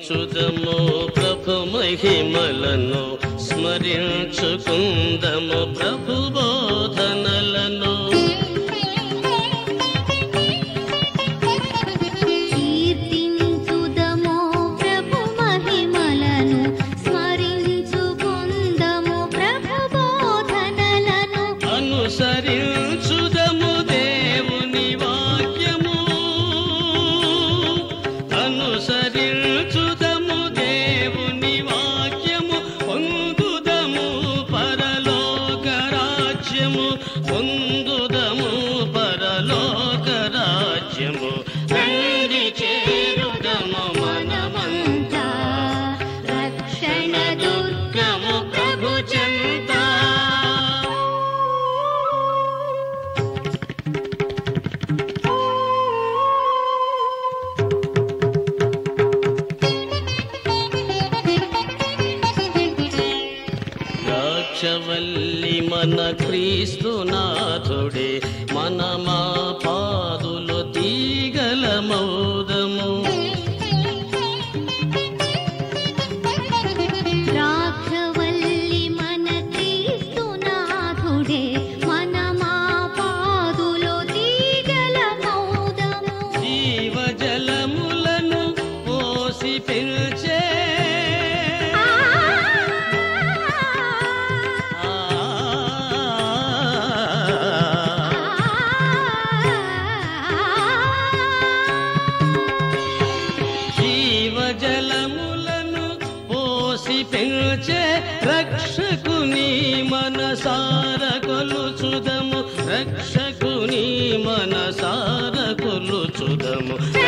స్మరించుదము ప్రభు మహిమలను స్మరించుకుందము ప్రభు బోధనలను కీర్తించుదము ప్రభు మహిమలను స్మరించుకుందము ప్రభు బోధనలను అనుసరించుదము దేవుని వాక్యము అనుసరించుదము దేవుని వాక్యము పొందుదము పరలోక రాజ్యము పొందుదము పరలోక రాజ్యము రండి చేరుదము మనమంతా రక్షణ దుర్గము ప్రభు చెంత ద్రాక్షవల్లి మన క్రీస్తునాథుడే మన మా పాదులు తీగల మౌదము రాఘవల్లి మన క్రీస్తునాథుడే మన మా పాదులో తీగల మౌదము జీవజలములను పోసి పిలిచే ఆ, జీవజలములను పోసి పెంచే రక్షకుని మనసార కొలుచుదము రక్షకుని మనసార కొలుచుదము